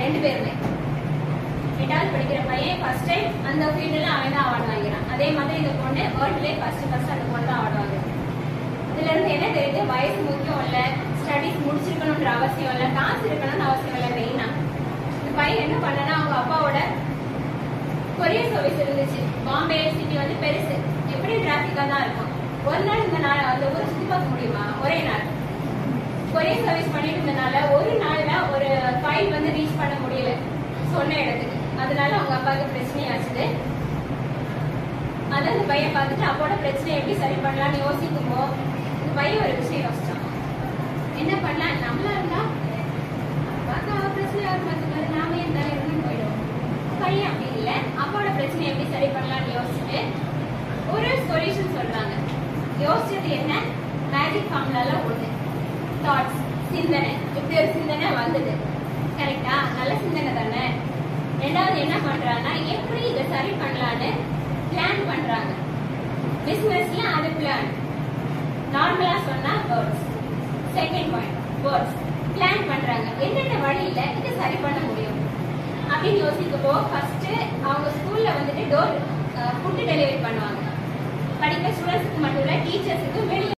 ரெண்டு பேருமே எட்டாவது படிக்கிற பையன் ஃபர்ஸ்ட் டைம் அந்த ஃபீல்டுல அவன் தான் அவார்டு வாங்கிறான் அதே மாதிரி இந்த பொண்ணு வேர்ல்ட்லேயே ஃபர்ஸ்ட் ஃபர்ஸ்ட் அந்த பொண்ணு தான் அவார்டு வாங்குது இதுல இருந்து என்ன தெரியுது வயசு முக்கியம் இல்ல ஸ்டடிஸ் முடிச்சிருக்கணும்ன்ற அவசியம் இல்ல காசு இருக்கணும்னு அவசியம் இல்ல மெயினா இந்த பையன் என்ன பண்ணனா அவங்க அப்பாவோட கொரியர் சர்வீஸ் இருந்துச்சு பாம்பே சிட்டி வந்து பெருசு எப்படி டிராபிக்கா தான் இருக்கும் ஒரு நாள் இந்த நாள் அந்த ஊரை சுத்தி பார்க்க முடியுமா ஒரே நாள் கொரியர் சர்வீஸ் பண்ணிட்டு இருந்தனால ஒரு நாள்ல ஒரு ஃபைல் வந்து ரீச் பண்ண முடியல சொன்ன இடத்துக்கு அதனால அவங்க அப்பாவுக்கு பிரச்சனையாச்சுது அதான் இந்த பையன் பார்த்துட்டு அப்போட பிரச்சனை எப்படி சரி பண்ணலாம்னு யோசிக்கும்போ இந்த பையன் ஒரு விஷயம் யோசிச்சான் என்ன பண்ணலாம் நம்மளா இருந்தா அப்பாவுக்கு அவ பிரச்சனை அவர் பார்த்துக்காரு நாம என் தலை இருந்து போயிடும் பையன் அப்படி இல்ல அப்பாவோட பிரச்சனை எப்படி சரி பண்ணலாம்னு யோசிச்சுட்டு ஒரு சொல்யூஷன் சொல்றாங்க யோசிச்சது என்ன மேஜிக் ஃபார்முலால ஒண்ணு தாட்ஸ் சிந்தனை இப்படி ஒரு சிந்தனை வந்தது கரெக்டா நல்ல சிந்தனை தானே ரெண்டாவது என்ன பண்றாங்கன்னா எப்படி இதை சரி பண்ணலான்னு பிளான் பண்றாங்க பிசினஸ்ல அது பிளான் நார்மலா சொன்னா words second point words plan பண்றாங்க என்னென்ன வழியில இதை சரி பண்ண முடியும் அப்படின்னு யோசிக்கப்போ ஃபர்ஸ்ட் அவங்க ஸ்கூல்ல வந்துட்டு டோர் ஃபுட் டெலிவரி பண்ணுவாங்க படிக்கிற ஸ்டூடெண்ட்ஸ்க்கு மட்டும் இல்ல டீச்சர்ஸுக்கு வெளியே